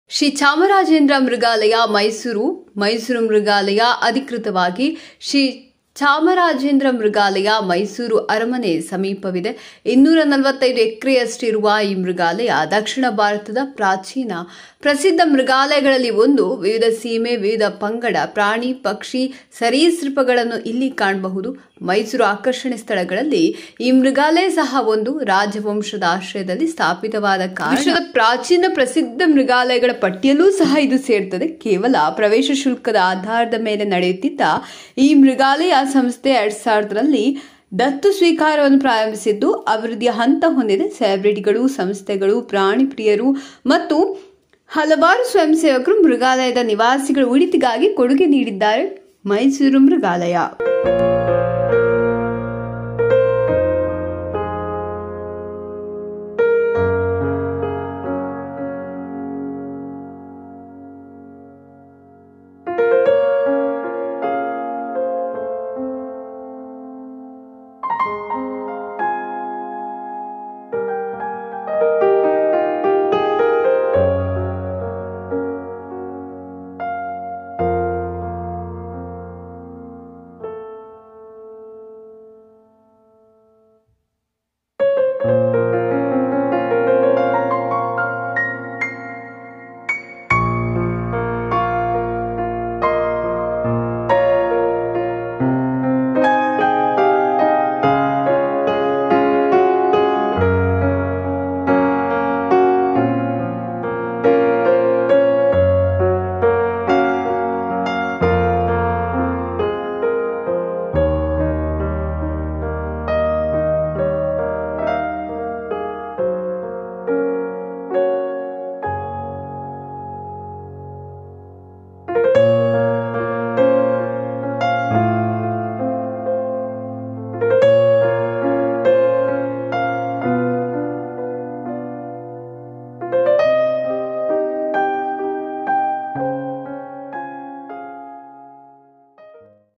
ಶ್ರೀ ಚಾಮರಾಜೇಂದ್ರ ಮೃಗಾಲಯ ಮೈಸೂರು ಮೈಸೂರು ಮೃಗಾಲಯ ಅಧಿಕೃತವಾಗಿ ಶ್ರೀ ಚಾಮರಾಜೇಂದ್ರ ಮೃಗಾಲಯ ಮೈಸೂರು ಅರಮನೆ ಸಮೀಪವಿದೆ ಇನ್ನೂರ ನಲವತ್ತೈದು ಎಕರೆಯಷ್ಟಿರುವ ಈ ಮೃಗಾಲಯ ದಕ್ಷಿಣ ಭಾರತದ ಪ್ರಾಚೀನ ಪ್ರಸಿದ್ಧ ಮೃಗಾಲಯಗಳಲ್ಲಿ ಒಂದು ವಿವಿಧ ಸೀಮೆ ವಿವಿಧ ಪಂಗಡ ಪ್ರಾಣಿ ಪಕ್ಷಿ ಸರೀಸೃಪಗಳನ್ನು ಇಲ್ಲಿ ಕಾಣಬಹುದು ಮೈಸೂರು ಆಕರ್ಷಣೆ ಸ್ಥಳಗಳಲ್ಲಿ ಈ ಮೃಗಾಲಯ ಸಹ ಒಂದು ರಾಜವಂಶದ ಆಶ್ರಯದಲ್ಲಿ ಸ್ಥಾಪಿತವಾದ ಕಾರಣ ವಿಶ್ವದ ಪ್ರಾಚೀನ ಪ್ರಸಿದ್ಧ ಮೃಗಾಲಯಗಳ ಪಟ್ಟಿಯಲ್ಲೂ ಸಹ ಇದು ಸೇರ್ತದೆ ಕೇವಲ ಪ್ರವೇಶ ಶುಲ್ಕದ ಆಧಾರದ ಮೇಲೆ ನಡೆಯುತ್ತಿದ್ದ ಈ ಮೃಗಾಲಯ ಸಂಸ್ಥೆ ಎರಡ್ ಸಾವಿರದಲ್ಲಿ ದತ್ತು ಸ್ವೀಕಾರವನ್ನು ಪ್ರಾರಂಭಿಸಿದ್ದು ಅಭಿವೃದ್ಧಿಯ ಹಂತ ಹೊಂದಿದೆ ಸೆಲೆಬ್ರಿಟಿಗಳು ಸಂಸ್ಥೆಗಳು ಪ್ರಾಣಿ ಪ್ರಿಯರು ಮತ್ತು ಹಲವಾರು ಸ್ವಯಂ ಸೇವಕರು ಮೃಗಾಲಯದ ನಿವಾಸಿಗಳ ಉಳಿತಿಗಾಗಿ ಕೊಡುಗೆ ನೀಡಿದ್ದಾರೆ ಮೈಸೂರು ಮೃಗಾಲಯ